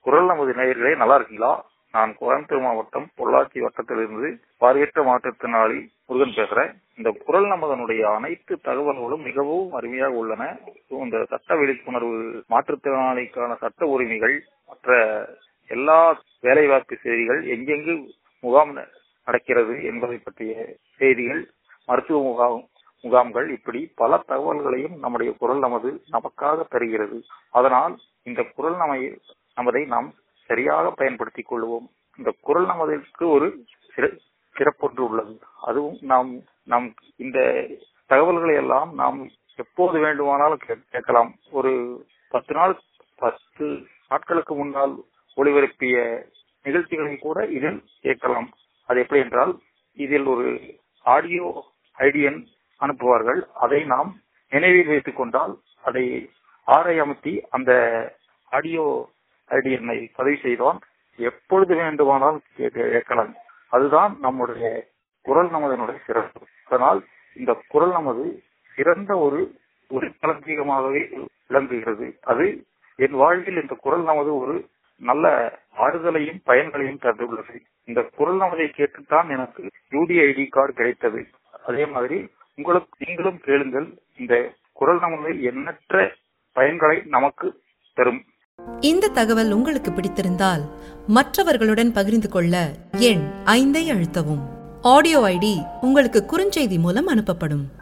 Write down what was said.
குரல் நமது நேயர்களே நல்லா இருக்கீங்களா நான் கோயம்புத்தூர் மாவட்டம் பொள்ளாச்சி வட்டத்திலிருந்து பார்வையற்ற மாற்றுத்திறனாளி முருகன் பேசுறேன் இந்த குரல் நமதனுடைய அனைத்து தகவல்களும் மிகவும் அருமையாக உள்ளன இந்த சட்ட விழிப்புணர்வு மாற்றுத்திறனாளிக்கான சட்ட உரிமைகள் மற்ற எல்லா வேலைவாய்ப்பு செய்திகள் எங்கெங்கு முகாம் நடக்கிறது என்பதை பற்றிய செய்திகள் மருத்துவ முகாம் முகாம்கள் இப்படி பல தகவல்களையும் நம்முடைய குரல் நமது நமக்காக தருகிறது அதனால் இந்த குரல் நமை நமதை நாம் சரியாக பயன்படுத்திக் கொள்வோம் இந்த குரல் நமதிற்கு ஒரு சிறப்பொன்று உள்ளது அதுவும் நாம் நம் இந்த தகவல்களை எல்லாம் நாம் எப்போது வேண்டுமானாலும் கேட்கலாம் ஒரு பத்து நாள் பத்து நாட்களுக்கு முன்னால் ஒளிபரப்பிய நிகழ்ச்சிகளை கூட இதில் கேட்கலாம் அது எப்படி என்றால் இதில் ஒரு ஆடியோ ஐடியன் அனுப்புவார்கள் அதை நாம் நினைவில் வைத்துக் கொண்டால் அதை ஆரை அமர்த்தி அந்த ஆடியோ ஐடியனை பதிவு செய்தோம் எப்பொழுது வேண்டுமானால் கேட்கலாம் அதுதான் நம்முடைய குரல் நமதனுடைய சிறப்பு அதனால் இந்த குரல் நமது சிறந்த ஒரு ஒளிக்களஞ்சியமாகவே விளங்குகிறது அது என் வாழ்வில் இந்த குரல் நமது ஒரு நல்ல ஆறுதலையும் பயன்களையும் தந்துள்ளது இந்த குரல் நமதை கேட்டுத்தான் எனக்கு யூடிஐடி கார்டு கிடைத்தது அதே மாதிரி உங்களுக்கு நீங்களும் கேளுங்கள் இந்த குரல் நமது எண்ணற்ற பயன்களை நமக்கு தரும் இந்த தகவல் உங்களுக்கு பிடித்திருந்தால் மற்றவர்களுடன் பகிர்ந்து கொள்ள எண் ஐந்தை அழுத்தவும் ஆடியோ ஐடி உங்களுக்கு குறுஞ்செய்தி மூலம் அனுப்பப்படும்